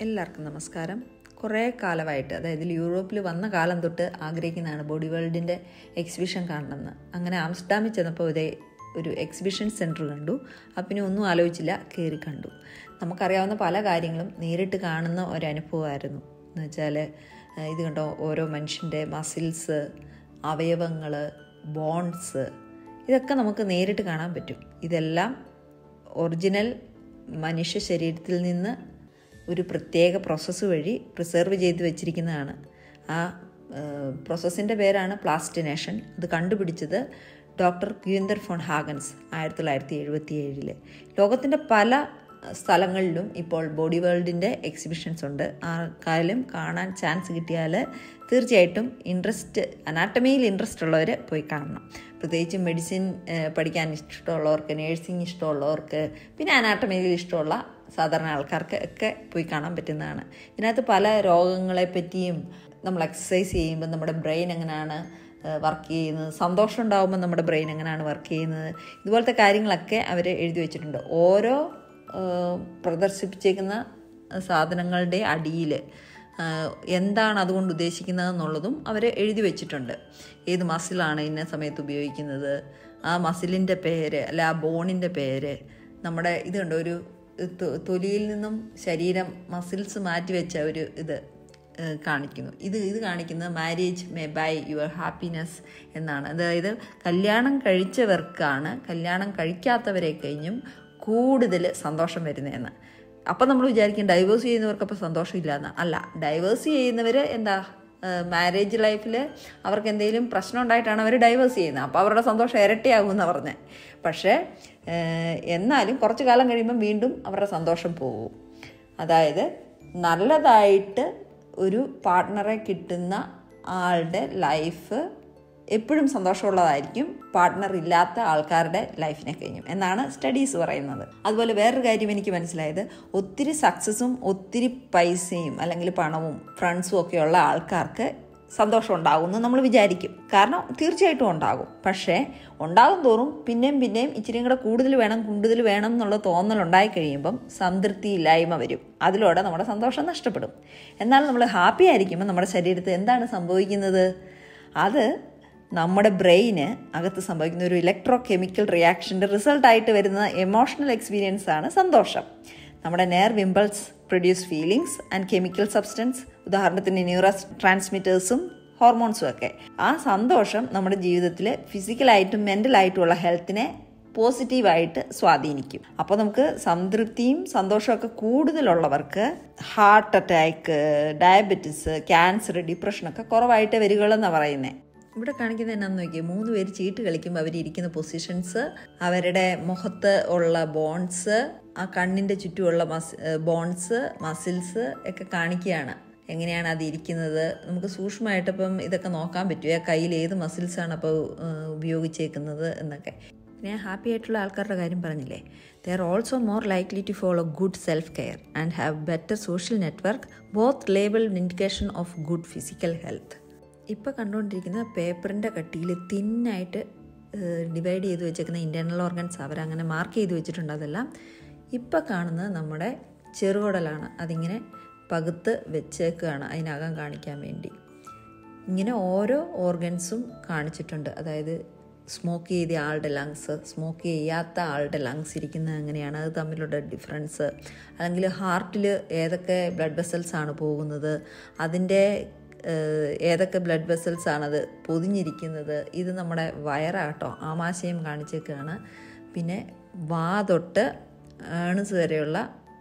എല്ലാവർക്കും നമസ്കാരം കുറേ കാലമായിട്ട് അതായത് യൂറോപ്പിൽ വന്ന കാലം തൊട്ട് ആഗ്രഹിക്കുന്നതാണ് ബോഡി വേൾഡിൻ്റെ എക്സിബിഷൻ കാണണമെന്ന് അങ്ങനെ ആംസ്റ്റർഡാമിൽ ചെന്നപ്പോൾ ഇതേ ഒരു എക്സിബിഷൻ സെൻറ്റർ കണ്ടു അപ്പം പിന്നെ ഒന്നും ആലോചിച്ചില്ല കയറി കണ്ടു നമുക്കറിയാവുന്ന പല കാര്യങ്ങളും നേരിട്ട് കാണുന്ന ഒരു അനുഭവമായിരുന്നു എന്ന് വെച്ചാൽ ഇത് കണ്ടോ ഓരോ മനുഷ്യൻ്റെ മസിൽസ് അവയവങ്ങൾ ബോൺസ് ഇതൊക്കെ നമുക്ക് നേരിട്ട് കാണാൻ പറ്റും ഇതെല്ലാം ഒറിജിനൽ മനുഷ്യ ശരീരത്തിൽ നിന്ന് ഒരു പ്രത്യേക പ്രോസസ്സ് വഴി പ്രിസർവ് ചെയ്ത് വെച്ചിരിക്കുന്നതാണ് ആ പ്രോസസ്സിൻ്റെ പേരാണ് പ്ലാസ്റ്റിനേഷൻ അത് കണ്ടുപിടിച്ചത് ഡോക്ടർ ക്യൂന്തർ ഫോൺ ഹാഗൻസ് ആയിരത്തി തൊള്ളായിരത്തി എഴുപത്തി ഏഴില് ലോകത്തിൻ്റെ പല സ്ഥലങ്ങളിലും ഇപ്പോൾ ബോഡി വേൾഡിൻ്റെ എക്സിബിഷൻസ് ഉണ്ട് ആർക്കാലും കാണാൻ ചാൻസ് കിട്ടിയാൽ തീർച്ചയായിട്ടും ഇൻട്രസ്റ്റ് അനാട്ടമിയിൽ ഇൻട്രസ്റ്റ് ഉള്ളവർ പോയി കാണണം പ്രത്യേകിച്ച് മെഡിസിൻ പഠിക്കാൻ ഇഷ്ടമുള്ളവർക്ക് നേഴ്സിംഗ് ഇഷ്ടമുള്ളവർക്ക് പിന്നെ അനാട്ടമിയിൽ ഇഷ്ടമുള്ള സാധാരണ ആൾക്കാർക്ക് ഒക്കെ പോയി കാണാൻ പറ്റുന്നതാണ് ഇതിനകത്ത് പല രോഗങ്ങളെ പറ്റിയും നമ്മൾ എക്സസൈസ് ചെയ്യുമ്പോൾ നമ്മുടെ ബ്രെയിൻ എങ്ങനെയാണ് വർക്ക് ചെയ്യുന്നത് സന്തോഷം ഉണ്ടാകുമ്പോൾ നമ്മുടെ ബ്രെയിൻ എങ്ങനെയാണ് വർക്ക് ചെയ്യുന്നത് ഇതുപോലത്തെ കാര്യങ്ങളൊക്കെ അവർ എഴുതി വെച്ചിട്ടുണ്ട് ഓരോ പ്രദർശിപ്പിച്ചേക്കുന്ന സാധനങ്ങളുടെ അടിയിൽ എന്താണ് അതുകൊണ്ട് ഉദ്ദേശിക്കുന്നത് എന്നുള്ളതും അവർ എഴുതി വെച്ചിട്ടുണ്ട് ഏത് മസിലാണ് ഇന്ന സമയത്ത് ഉപയോഗിക്കുന്നത് ആ മസിലിൻ്റെ പേര് അല്ല ആ ബോണിൻ്റെ പേര് നമ്മുടെ ഇത് കണ്ടോ ഒരു തൊലിയിൽ നിന്നും ശരീരം മസിൽസ് മാറ്റി വെച്ച ഒരു ഇത് കാണിക്കുന്നു ഇത് ഇത് കാണിക്കുന്നത് marriage may buy your happiness എന്നാണ് അതായത് കല്യാണം കഴിച്ചവർക്കാണ് കല്യാണം കഴിക്കാത്തവരെ കഴിഞ്ഞും കൂടുതൽ സന്തോഷം വരുന്നതെന്ന് അപ്പം നമ്മൾ വിചാരിക്കും ഡൈവേഴ്സ് ചെയ്യുന്നവർക്ക് അപ്പോൾ സന്തോഷമില്ല എന്ന് അല്ല ഡൈവേഴ്സ് ചെയ്യുന്നവർ എന്താ മാരേജ് ലൈഫിൽ അവർക്ക് എന്തെങ്കിലും പ്രശ്നം ഉണ്ടായിട്ടാണ് അവർ ഡൈവേഴ്സ് ചെയ്യുന്നത് അപ്പോൾ അവരുടെ സന്തോഷം ഇരട്ടിയാകുമെന്ന് പറഞ്ഞത് പക്ഷേ എന്നാലും കുറച്ച് കാലം കഴിയുമ്പം വീണ്ടും അവരുടെ സന്തോഷം പോകും അതായത് നല്ലതായിട്ട് ഒരു പാർട്ട്ണറെ കിട്ടുന്ന ആളുടെ ലൈഫ് എപ്പോഴും സന്തോഷമുള്ളതായിരിക്കും പാർട്ട്ണർ ഇല്ലാത്ത ആൾക്കാരുടെ ലൈഫിനെ കഴിഞ്ഞും എന്നാണ് സ്റ്റഡീസ് പറയുന്നത് അതുപോലെ വേറൊരു കാര്യം എനിക്ക് മനസ്സിലായത് ഒത്തിരി സക്സസ്സും ഒത്തിരി പൈസയും അല്ലെങ്കിൽ പണവും ഫ്രണ്ട്സും ഒക്കെയുള്ള ആൾക്കാർക്ക് സന്തോഷം ഉണ്ടാകും എന്ന് നമ്മൾ വിചാരിക്കും കാരണം തീർച്ചയായിട്ടും ഉണ്ടാകും പക്ഷേ ഉണ്ടാകും തോറും പിന്നെയും പിന്നെയും ഇച്ചിരിയും കൂടെ കൂടുതൽ വേണം കൂടുതൽ വേണം എന്നുള്ള തോന്നൽ ഉണ്ടായി കഴിയുമ്പം സംതൃപ്തി ഇല്ലായ്മ വരും അതിലൂടെ നമ്മുടെ സന്തോഷം നഷ്ടപ്പെടും എന്നാൽ നമ്മൾ ഹാപ്പി ആയിരിക്കുമ്പോൾ നമ്മുടെ ശരീരത്തിൽ എന്താണ് സംഭവിക്കുന്നത് അത് നമ്മുടെ ബ്രെയിന് അകത്ത് സംഭവിക്കുന്ന ഒരു ഇലക്ട്രോ കെമിക്കൽ റിയാക്ഷൻ്റെ റിസൾട്ടായിട്ട് വരുന്ന എമോഷണൽ എക്സ്പീരിയൻസ് ആണ് സന്തോഷം നമ്മുടെ nerve impulse produce feelings and chemical substance ഉദാഹരണത്തിന് ന്യൂറോ ട്രാൻസ്മിറ്റേഴ്സും ഹോർമോൺസും ഒക്കെ ആ സന്തോഷം നമ്മുടെ ജീവിതത്തിൽ ഫിസിക്കലായിട്ടും മെൻ്റലായിട്ടുമുള്ള ഹെൽത്തിനെ പോസിറ്റീവായിട്ട് സ്വാധീനിക്കും അപ്പോൾ നമുക്ക് സംതൃപ്തിയും സന്തോഷമൊക്കെ കൂടുതലുള്ളവർക്ക് ഹാർട്ട് അറ്റാക്ക് ഡയബറ്റിസ് ക്യാൻസർ ഡിപ്രഷനൊക്കെ കുറവായിട്ട് വരികകളെന്നാണ് പറയുന്നത് ഇവിടെ കാണിക്കുന്നത് എന്നാന്ന് നോക്കിയാൽ മൂന്ന് പേര് ചീട്ട് കളിക്കുമ്പോൾ അവരിയ്ക്കുന്ന പൊസിഷൻസ് അവരുടെ മുഖത്ത് ഉള്ള ബോൺസ് ആ കണ്ണിൻ്റെ ചുറ്റുമുള്ള മസ് ബോൺസ് മസിൽസ് ഒക്കെ കാണിക്കുകയാണ് എങ്ങനെയാണ് അത് ഇരിക്കുന്നത് നമുക്ക് സൂക്ഷ്മമായിട്ട് ഇപ്പം ഇതൊക്കെ നോക്കാൻ പറ്റും ആ കയ്യിൽ ഏത് മസിൽസാണ് അപ്പോൾ ഉപയോഗിച്ചേക്കുന്നത് എന്നൊക്കെ ഞാൻ ഹാപ്പി ആയിട്ടുള്ള ആൾക്കാരുടെ കാര്യം പറഞ്ഞില്ലേ they are also more likely to follow good self care and have better social network both labelled indication of good physical health ഇപ്പോൾ കണ്ടുകൊണ്ടിരിക്കുന്ന പേപ്പറിൻ്റെ കട്ടിയിൽ തിന്നായിട്ട് ഡിവൈഡ് ചെയ്ത് വെച്ചേക്കുന്ന ഇൻറ്റേർണൽ ഓർഗൻസ് അവരങ്ങനെ മാർക്ക് ചെയ്ത് വെച്ചിട്ടുണ്ട് അതെല്ലാം ഇപ്പോൾ കാണുന്നത് നമ്മുടെ ചെറുകുടലാണ് അതിങ്ങനെ പകുത്ത് വെച്ചേക്കുകയാണ് അതിനകം കാണിക്കാൻ വേണ്ടി ഇങ്ങനെ ഓരോ ഓർഗൻസും കാണിച്ചിട്ടുണ്ട് അതായത് സ്മോക്ക് ചെയ്ത ആളുടെ ലങ്സ് സ്മോക്ക് ചെയ്യാത്ത ആളുടെ ലങ്സ് ഇരിക്കുന്നത് എങ്ങനെയാണ് അത് തമ്മിലുള്ള ഡിഫറൻസ് അല്ലെങ്കിൽ ഹാർട്ടിൽ ഏതൊക്കെ ബ്ലഡ് വെസൽസ് ആണ് പോകുന്നത് അതിൻ്റെ ഏതൊക്കെ ബ്ലഡ് വെസൽസ് ആണത് പൊതിഞ്ഞിരിക്കുന്നത് ഇത് നമ്മുടെ വയറാട്ടോ ആമാശയം കാണിച്ചേക്കാണ് പിന്നെ വാ തൊട്ട് ഏണസ് വരെയുള്ള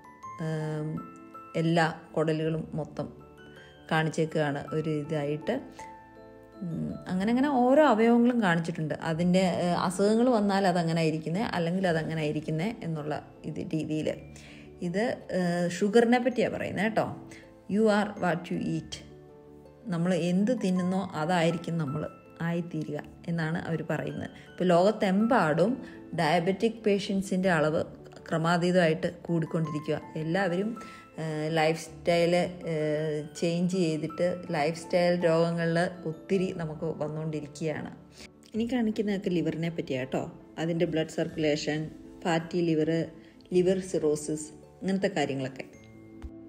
എല്ലാ കുടലുകളും മൊത്തം കാണിച്ചേക്കാണ് ഒരു ഇതായിട്ട് അങ്ങനെ അങ്ങനെ ഓരോ അവയവങ്ങളും കാണിച്ചിട്ടുണ്ട് അതിൻ്റെ അസുഖങ്ങൾ വന്നാൽ അതങ്ങനെ ഇരിക്കുന്നത് അല്ലെങ്കിൽ അതങ്ങനെ ഇരിക്കുന്നത് എന്നുള്ള ഇത് രീതിയിൽ ഇത് ഷുഗറിനെ പറ്റിയാണ് പറയുന്നത് കേട്ടോ you are what you eat നമ്മൾ എന്ത് തിന്നുന്നോ അതായിരിക്കും നമ്മൾ ആയിത്തീരുക എന്നാണ് അവർ പറയുന്നത് ഇപ്പോൾ ലോകത്തെമ്പാടും ഡയബറ്റിക് പേഷ്യൻസിൻ്റെ അളവ് ക്രമാതീതമായിട്ട് കൂടിക്കൊണ്ടിരിക്കുക എല്ലാവരും ലൈഫ് സ്റ്റൈല് ചേഞ്ച് ചെയ്തിട്ട് ലൈഫ് സ്റ്റൈൽ രോഗങ്ങളിൽ ഒത്തിരി നമുക്ക് വന്നുകൊണ്ടിരിക്കുകയാണ് ഇനി കാണിക്കുന്നതൊക്കെ ലിവറിനെ പറ്റിയാണ് കേട്ടോ അതിൻ്റെ blood circulation fatty liver liver cirrhosis ഇങ്ങനത്തെ കാര്യങ്ങളൊക്കെ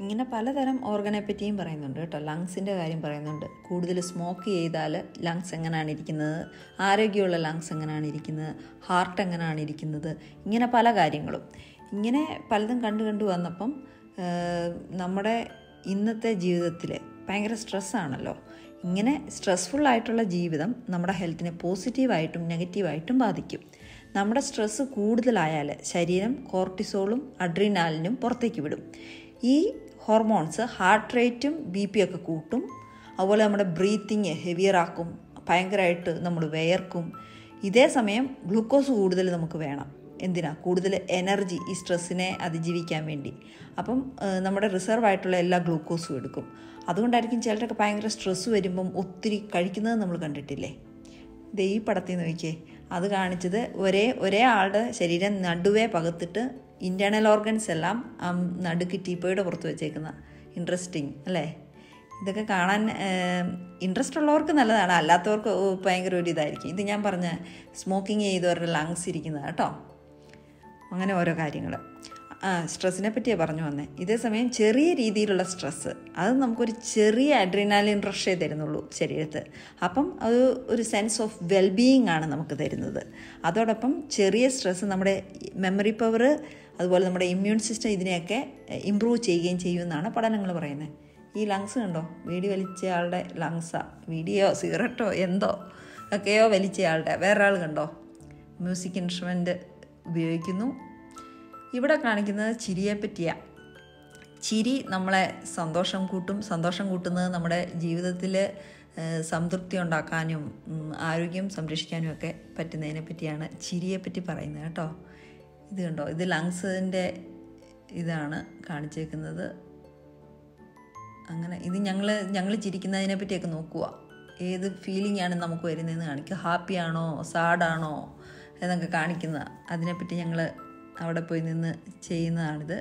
ഇങ്ങനെ പലതരം ഓർഗനെ പറ്റിയും പറയുന്നുണ്ട് കേട്ടോ ലങ്സിൻ്റെ കാര്യം പറയുന്നുണ്ട് കൂടുതൽ സ്മോക്ക് ചെയ്താൽ ലങ്സ് എങ്ങനെയാണ് ഇരിക്കുന്നത് ആരോഗ്യമുള്ള ലങ്സ് എങ്ങനെയാണ് ഇരിക്കുന്നത് ഹാർട്ട് എങ്ങനെയാണ് ഇരിക്കുന്നത് ഇങ്ങനെ പല കാര്യങ്ങളും ഇങ്ങനെ പലതും കണ്ടു കണ്ടു വന്നപ്പം നമ്മുടെ ഇന്നത്തെ ജീവിതത്തിൽ ഭയങ്കര സ്ട്രെസ്സാണല്ലോ ഇങ്ങനെ സ്ട്രെസ്ഫുൾ ആയിട്ടുള്ള ജീവിതം നമ്മുടെ ഹെൽത്തിനെ പോസിറ്റീവായിട്ടും നെഗറ്റീവായിട്ടും ബാധിക്കും നമ്മുടെ സ്ട്രെസ്സ് കൂടുതലായാൽ ശരീരം കോർട്ടിസോളും അഡ്രിനാലിനും പുറത്തേക്ക് വിടും ഈ ഹോർമോൺസ് ഹാർട്ട് റേറ്റും ബി പി ഒക്കെ കൂട്ടും അതുപോലെ നമ്മുടെ ബ്രീത്തിങ് ഹെവിയറാക്കും ഭയങ്കരമായിട്ട് നമ്മൾ വിയർക്കും ഇതേ സമയം ഗ്ലൂക്കോസ് കൂടുതൽ നമുക്ക് വേണം എന്തിനാ കൂടുതൽ എനർജി ഈ സ്ട്രെസ്സിനെ അതിജീവിക്കാൻ വേണ്ടി അപ്പം നമ്മുടെ റിസർവ് ആയിട്ടുള്ള എല്ലാ ഗ്ലൂക്കോസും എടുക്കും അതുകൊണ്ടായിരിക്കും ചിലരൊക്കെ ഭയങ്കര സ്ട്രെസ്സ് വരുമ്പം ഒത്തിരി കഴിക്കുന്നത് നമ്മൾ കണ്ടിട്ടില്ലേ ഇത് ഈ പടത്തിൽ നോക്കിയേ അത് കാണിച്ചത് ഒരേ ഒരേ ആളുടെ ശരീരം നടുവേ പകത്തിട്ട് ഇൻറ്റേർണൽ ഓർഗൻസ് എല്ലാം ആ നടുക്ക് ടീപ്പോയുടെ പുറത്ത് വെച്ചേക്കുന്ന ഇൻട്രസ്റ്റിങ് അല്ലേ ഇതൊക്കെ കാണാൻ ഇൻട്രസ്റ്റ് ഉള്ളവർക്ക് നല്ലതാണ് അല്ലാത്തവർക്ക് ഭയങ്കര ഒരു ഇതായിരിക്കും ഇത് ഞാൻ പറഞ്ഞ സ്മോക്കിംഗ് ചെയ്തവരുടെ ലങ്സ് ഇരിക്കുന്നത് കേട്ടോ അങ്ങനെ ഓരോ കാര്യങ്ങൾ ആ സ്ട്രെസ്സിനെ പറ്റിയേ പറഞ്ഞു വന്നേ ഇതേ സമയം ചെറിയ രീതിയിലുള്ള സ്ട്രെസ്സ് അത് നമുക്കൊരു ചെറിയ അഡ്രിനാലിൻ റഷേ തരുന്നുള്ളൂ ശരീരത്ത് അപ്പം അത് ഒരു സെൻസ് ഓഫ് വെൽബീയിങ് ആണ് നമുക്ക് തരുന്നത് അതോടൊപ്പം ചെറിയ സ്ട്രെസ്സ് നമ്മുടെ മെമ്മറി പവർ അതുപോലെ നമ്മുടെ ഇമ്മ്യൂൺ സിസ്റ്റം ഇതിനെയൊക്കെ ഇമ്പ്രൂവ് ചെയ്യുകയും ചെയ്യുമെന്നാണ് പഠനങ്ങൾ പറയുന്നത് ഈ ലങ്സ് കണ്ടോ വീടി വലിച്ചയാളുടെ ലങ്സാ വീഡിയോ സിഗരറ്റോ എന്തോ ഒക്കെയോ വലിച്ചയാളുടെ വേറെ ആൾ കണ്ടോ മ്യൂസിക് ഇൻസ്ട്രുമെൻ്റ് ഉപയോഗിക്കുന്നു ഇവിടെ കാണിക്കുന്നത് ചിരിയെ പറ്റിയാണ് ചിരി നമ്മളെ സന്തോഷം കൂട്ടും സന്തോഷം കൂട്ടുന്നത് നമ്മുടെ ജീവിതത്തിൽ സംതൃപ്തി ഉണ്ടാക്കാനും ആരോഗ്യം സംരക്ഷിക്കാനും ഒക്കെ പറ്റുന്നതിനെ പറ്റിയാണ് ചിരിയെ പറ്റി പറയുന്നത് കേട്ടോ ഇത് കണ്ടോ ഇത് ലങ്സിൻ്റെ ഇതാണ് കാണിച്ചേക്കുന്നത് അങ്ങനെ ഇത് ഞങ്ങൾ ഞങ്ങൾ ചിരിക്കുന്നതിനെ പറ്റിയൊക്കെ നോക്കുക ഏത് ഫീലിംഗ് ആണ് നമുക്ക് വരുന്നതെന്ന് കാണിക്കുക ഹാപ്പിയാണോ സാഡാണോ എന്നൊക്കെ കാണിക്കുന്ന അതിനെപ്പറ്റി ഞങ്ങൾ അവിടെ പോയി നിന്ന് ചെയ്യുന്നതാണിത്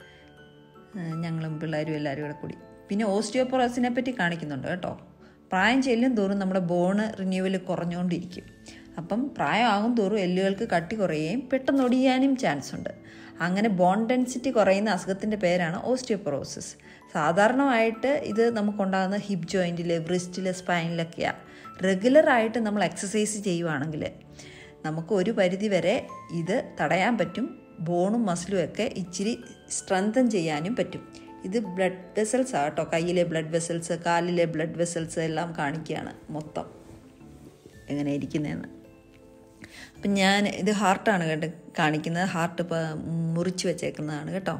ഞങ്ങളും പിള്ളേരും എല്ലാവരും കൂടെ കൂടി പിന്നെ ഓസ്റ്റിയോപൊറോസിനെ പറ്റി കാണിക്കുന്നുണ്ട് കേട്ടോ പ്രായം ചെല്ലും തോറും നമ്മുടെ ബോണ് റിന്യൂവൽ കുറഞ്ഞുകൊണ്ടിരിക്കും അപ്പം പ്രായമാകും തോറും എല്ലുകൾക്ക് കട്ടി കുറയുകയും പെട്ടെന്ന് ഒടിയാനും ചാൻസ് ഉണ്ട് അങ്ങനെ ബോൺ ഡെൻസിറ്റി കുറയുന്ന അസുഖത്തിൻ്റെ പേരാണ് ഓസ്റ്റിയോപൊറോസിസ് സാധാരണമായിട്ട് ഇത് നമുക്കുണ്ടാകുന്ന ഹിപ്പ് ജോയിൻറ്റിൽ ബ്രിസ്റ്റിൽ സ്പൈനിലൊക്കെയാണ് റെഗുലറായിട്ട് നമ്മൾ എക്സസൈസ് ചെയ്യുവാണെങ്കിൽ നമുക്ക് ഒരു പരിധി വരെ ഇത് തടയാൻ പറ്റും ബോണും മസിലും ഒക്കെ ഇച്ചിരി സ്ട്രെങ്തൻ ചെയ്യാനും പറ്റും ഇത് ബ്ലഡ് വെസൽസ് ആട്ടോ കയ്യിലെ ബ്ലഡ് വെസൽസ് കാലിലെ ബ്ലഡ് വെസൽസ് എല്ലാം കാണിക്കുകയാണ് മൊത്തം എങ്ങനെ ഇരിക്കുന്നതെന്ന് അപ്പം ഞാൻ ഇത് ഹാർട്ടാണ് കേട്ടോ കാണിക്കുന്നത് ഹാർട്ട് ഇപ്പോൾ മുറിച്ച് വെച്ചേക്കുന്നതാണ് കേട്ടോ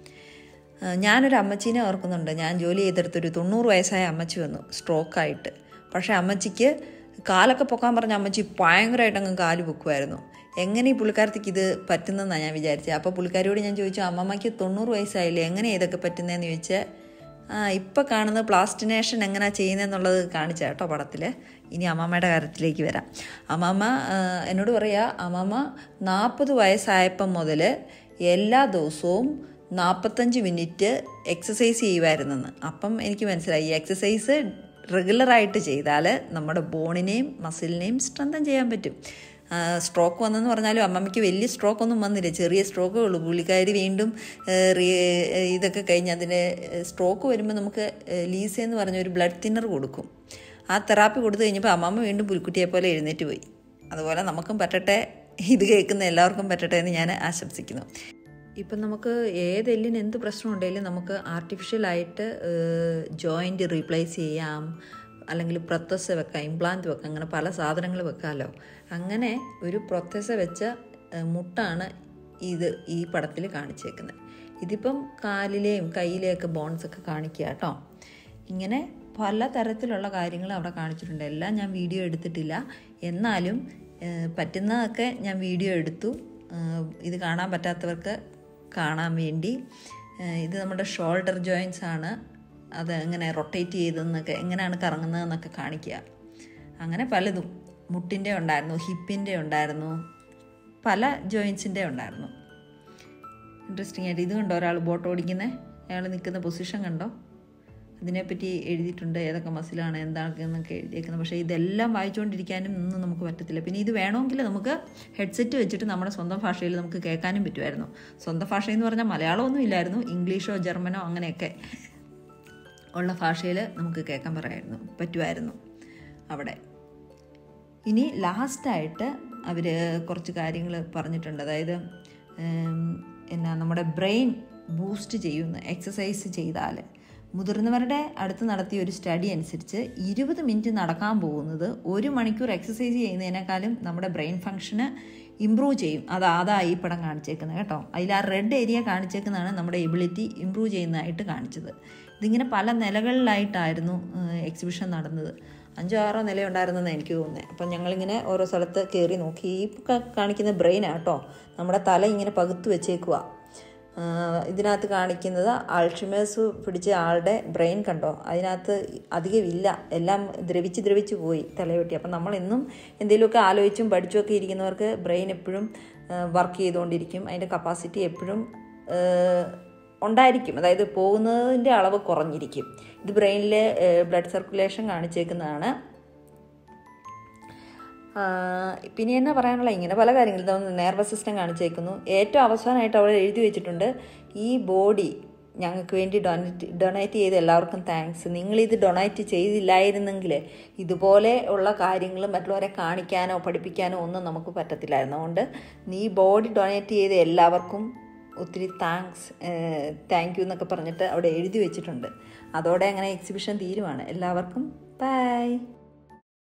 ഞാനൊരു അമ്മച്ചീനെ ഓർക്കുന്നുണ്ട് ഞാൻ ജോലി ചെയ്തെടുത്തൊരു തൊണ്ണൂറ് വയസ്സായ അമ്മച്ചി വന്നു സ്ട്രോക്കായിട്ട് പക്ഷേ അമ്മച്ചിക്ക് കാലൊക്കെ പൊക്കാൻ പറഞ്ഞ അമ്മച്ചി ഭയങ്കരമായിട്ട് അങ്ങ് കാല് പൊക്കുമായിരുന്നു എങ്ങനെ ഈ പുള്ളിക്കാരത്തേക്ക് ഇത് പറ്റുന്നതെന്നാണ് ഞാൻ വിചാരിച്ചത് അപ്പോൾ പുള്ളിക്കാരിയോട് ഞാൻ ചോദിച്ചു അമ്മമ്മയ്ക്ക് തൊണ്ണൂറ് വയസ്സായില്ലേ എങ്ങനെ ഇതൊക്കെ പറ്റുന്നതെന്ന് ചോദിച്ചാൽ ആ ഇപ്പം കാണുന്നത് പ്ലാസ്റ്റിനേഷൻ എങ്ങനെയാണ് ചെയ്യുന്നതെന്നുള്ളത് കാണിച്ച കേട്ടോ പടത്തിൽ ഇനി അമ്മമ്മയുടെ കാര്യത്തിലേക്ക് വരാം അമ്മമ്മ എന്നോട് പറയുക അമ്മമ്മ നാൽപ്പത് വയസ്സായപ്പം മുതൽ എല്ലാ ദിവസവും നാൽപ്പത്തഞ്ച് മിനിറ്റ് എക്സസൈസ് ചെയ്യുമായിരുന്നെന്ന് അപ്പം എനിക്ക് മനസ്സിലായി ഈ എക്സസൈസ് റെഗുലറായിട്ട് ചെയ്താൽ നമ്മുടെ ബോണിനെയും മസിലിനെയും സ്ട്രെങ്തൻ ചെയ്യാൻ പറ്റും സ്ട്രോക്ക് വന്നെന്ന് പറഞ്ഞാലും അമ്മമ്മയ്ക്ക് വലിയ സ്ട്രോക്ക് ഒന്നും വന്നില്ല ചെറിയ സ്ട്രോക്കേ ഉള്ളൂ പുള്ളിക്കാരി വീണ്ടും ഇതൊക്കെ കഴിഞ്ഞ് അതിന് സ്ട്രോക്ക് വരുമ്പോൾ നമുക്ക് ലീസ എന്ന് പറഞ്ഞ ഒരു ബ്ലഡ് തിന്നർ കൊടുക്കും ആ തെറാപ്പി കൊടുത്തു കഴിഞ്ഞപ്പോൾ അമ്മമ്മ വീണ്ടും പുൽക്കുട്ടിയെ പോലെ എഴുന്നേറ്റ് പോയി അതുപോലെ നമുക്കും പറ്റട്ടെ ഇത് കേൾക്കുന്ന എല്ലാവർക്കും പറ്റട്ടെ എന്ന് ഞാൻ ആശംസിക്കുന്നു ഇപ്പം നമുക്ക് ഏത് എല്ലിന് എന്ത് പ്രശ്നം ഉണ്ടെങ്കിലും നമുക്ക് ആർട്ടിഫിഷ്യലായിട്ട് ജോയിൻ്റ് റീപ്ലേസ് ചെയ്യാം അല്ലെങ്കിൽ പ്രൊത്തസ വെക്കാം ഇംപ്ലാന്റ് വെക്കാം അങ്ങനെ പല സാധനങ്ങൾ വെക്കാമല്ലോ അങ്ങനെ ഒരു പ്രൊത്തസ വെച്ച മുട്ടാണ് ഇത് ഈ പടത്തിൽ കാണിച്ചേക്കുന്നത് ഇതിപ്പം കാലിലെയും കയ്യിലെയൊക്കെ ബോൺസൊക്കെ കാണിക്കുക കേട്ടോ ഇങ്ങനെ പല തരത്തിലുള്ള കാര്യങ്ങൾ അവിടെ കാണിച്ചിട്ടുണ്ട് എല്ലാം ഞാൻ വീഡിയോ എടുത്തിട്ടില്ല എന്നാലും പറ്റുന്നതൊക്കെ ഞാൻ വീഡിയോ എടുത്തു ഇത് കാണാൻ പറ്റാത്തവർക്ക് കാണാൻ വേണ്ടി ഇത് നമ്മുടെ ഷോൾഡർ ജോയിൻസ് ആണ് അത് എങ്ങനെ റൊട്ടേറ്റ് ചെയ്തെന്നൊക്കെ എങ്ങനെയാണ് കറങ്ങുന്നതെന്നൊക്കെ കാണിക്കുക അങ്ങനെ പലതും മുട്ടിൻ്റെ ഉണ്ടായിരുന്നു ഹിപ്പിൻ്റെ ഉണ്ടായിരുന്നു പല ജോയിൻസിൻ്റെ ഉണ്ടായിരുന്നു ഇൻട്രസ്റ്റിംഗ് ആയിട്ട് ഇത് കണ്ടോ ഒരാൾ ബോട്ട് ഓടിക്കുന്നത് അയാൾ നിൽക്കുന്ന പൊസിഷൻ കണ്ടോ അതിനെപ്പറ്റി എഴുതിയിട്ടുണ്ട് ഏതൊക്കെ മസിലാണ് എന്താണെന്നൊക്കെ എഴുതിയേക്കുന്നത് പക്ഷേ ഇതെല്ലാം വായിച്ചുകൊണ്ടിരിക്കാനും ഒന്നും നമുക്ക് പറ്റത്തില്ല പിന്നെ ഇത് വേണമെങ്കിൽ നമുക്ക് ഹെഡ്സെറ്റ് വെച്ചിട്ട് നമ്മുടെ സ്വന്തം ഭാഷയിൽ നമുക്ക് കേൾക്കാനും പറ്റുമായിരുന്നു സ്വന്തം ഭാഷ എന്ന് പറഞ്ഞാൽ മലയാളമൊന്നും ഇല്ലായിരുന്നു ഇംഗ്ലീഷോ ജർമ്മനോ അങ്ങനെയൊക്കെ ഉള്ള ഭാഷയിൽ നമുക്ക് കേൾക്കാൻ പറയായിരുന്നു പറ്റുമായിരുന്നു അവിടെ ഇനി ലാസ്റ്റായിട്ട് അവർ കുറച്ച് കാര്യങ്ങൾ പറഞ്ഞിട്ടുണ്ട് അതായത് എന്നാ നമ്മുടെ ബ്രെയിൻ ബൂസ്റ്റ് ചെയ്യുന്ന എക്സസൈസ് ചെയ്താൽ മുതിർന്നവരുടെ അടുത്ത് നടത്തിയ ഒരു സ്റ്റഡി അനുസരിച്ച് ഇരുപത് മിനിറ്റ് നടക്കാൻ പോകുന്നത് ഒരു മണിക്കൂർ എക്സസൈസ് ചെയ്യുന്നതിനേക്കാളും നമ്മുടെ ബ്രെയിൻ ഫങ്ഷന് ഇമ്പ്രൂവ് ചെയ്യും അത് അതാ ഈ പടം കാണിച്ചേക്കുന്നത് കേട്ടോ അതിൽ ആ റെഡ് ഏരിയ കാണിച്ചേക്കുന്നതാണ് നമ്മുടെ എബിലിറ്റി ഇമ്പ്രൂവ് ചെയ്യുന്നതായിട്ട് കാണിച്ചത് ഇതിങ്ങനെ പല നിലകളിലായിട്ടായിരുന്നു എക്സിബിഷൻ നടന്നത് അഞ്ചോ ആറോ നിലയുണ്ടായിരുന്നെന്ന് എനിക്ക് തോന്നുന്നത് അപ്പം ഞങ്ങളിങ്ങനെ ഓരോ സ്ഥലത്ത് കയറി നോക്കി ഈ കാണിക്കുന്ന ബ്രെയിനാണ് കേട്ടോ നമ്മുടെ തല ഇങ്ങനെ പകുത്തു വെച്ചേക്കുക ഇതിനകത്ത് കാണിക്കുന്നത് അൾഷിമേഴ്സ് പിടിച്ച ആളുടെ ബ്രെയിൻ കണ്ടോ അതിനകത്ത് അധികമില്ല എല്ലാം ദ്രവിച്ച് ദ്രവിച്ച് പോയി തലയൊട്ടി അപ്പം നമ്മൾ എന്നും എന്തെങ്കിലുമൊക്കെ ആലോചിച്ചും പഠിച്ചുമൊക്കെ ഇരിക്കുന്നവർക്ക് ബ്രെയിൻ എപ്പോഴും വർക്ക് ചെയ്തുകൊണ്ടിരിക്കും അതിൻ്റെ കപ്പാസിറ്റി എപ്പോഴും ഉണ്ടായിരിക്കും അതായത് പോകുന്നതിൻ്റെ അളവ് കുറഞ്ഞിരിക്കും ഇത് ബ്രെയിനിലെ ബ്ലഡ് സർക്കുലേഷൻ കാണിച്ചേക്കുന്നതാണ് പിന്നെ എന്നാ പറയാനുള്ള ഇങ്ങനെ പല കാര്യങ്ങളും നെർവസ് സിസ്റ്റം കാണിച്ചേക്കുന്നു ഏറ്റവും അവസാനമായിട്ട് അവിടെ എഴുതി വെച്ചിട്ടുണ്ട് ഈ ബോഡി ഞങ്ങൾക്ക് വേണ്ടി ഡൊണേറ്റ് ഡൊണേറ്റ് ചെയ്ത എല്ലാവർക്കും താങ്ക്സ് നിങ്ങളിത് ഡൊണേറ്റ് ചെയ്തില്ലായിരുന്നെങ്കിൽ ഇതുപോലെ ഉള്ള കാര്യങ്ങൾ മറ്റുള്ളവരെ കാണിക്കാനോ പഠിപ്പിക്കാനോ ഒന്നും നമുക്ക് പറ്റത്തില്ലായിരുന്നു അതുകൊണ്ട് നീ ബോഡി ഡൊണേറ്റ് ചെയ്ത എല്ലാവർക്കും ഒത്തിരി താങ്ക്സ് താങ്ക് യു എന്നൊക്കെ പറഞ്ഞിട്ട് അവിടെ എഴുതി വെച്ചിട്ടുണ്ട് അതോടെ അങ്ങനെ എക്സിബിഷൻ തീരുവാണ് എല്ലാവർക്കും ബൈ